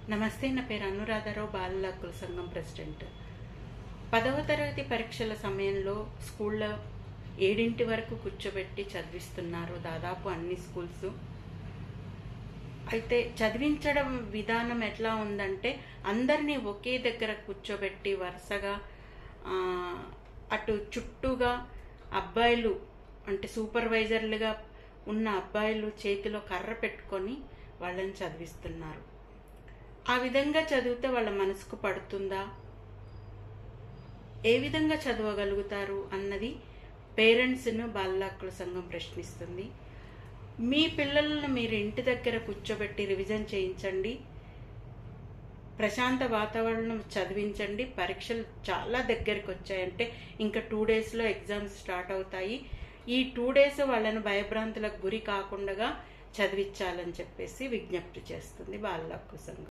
నమస్తే నా పేరు అనురాధారావు బాలల హక్కుల సంఘం ప్రెసిడెంట్ పదవ తరగతి పరీక్షల సమయంలో స్కూల్లో ఏడింటి వరకు కూర్చోబెట్టి చదివిస్తున్నారు దాదాపు అన్ని స్కూల్స్ అయితే చదివించడం విధానం ఎట్లా ఉందంటే అందరినీ ఒకే దగ్గర కూర్చోబెట్టి వరుసగా ఆ, అటు చుట్టూగా అబ్బాయిలు అంటే సూపర్వైజర్లుగా ఉన్న అబ్బాయిలు చేతిలో కర్ర పెట్టుకొని వాళ్ళని చదివిస్తున్నారు ఆ విధంగా చదివితే వాళ్ళ మనసుకు పడుతుందా ఏ విధంగా చదవగలుగుతారు అన్నది పేరెంట్స్ను బాలల హక్కుల సంఘం ప్రశ్నిస్తుంది మీ పిల్లలను మీరు ఇంటి దగ్గర కూర్చోబెట్టి రివిజన్ చేయించండి ప్రశాంత వాతావరణం చదివించండి పరీక్షలు చాలా దగ్గరికి వచ్చాయంటే ఇంకా టూ డేస్లో ఎగ్జామ్స్ స్టార్ట్ అవుతాయి ఈ టూ డేస్ వాళ్ళని భయభ్రాంతులకు గురి కాకుండా చదివించాలని చెప్పేసి విజ్ఞప్తి చేస్తుంది బాలల హక్కు సంఘం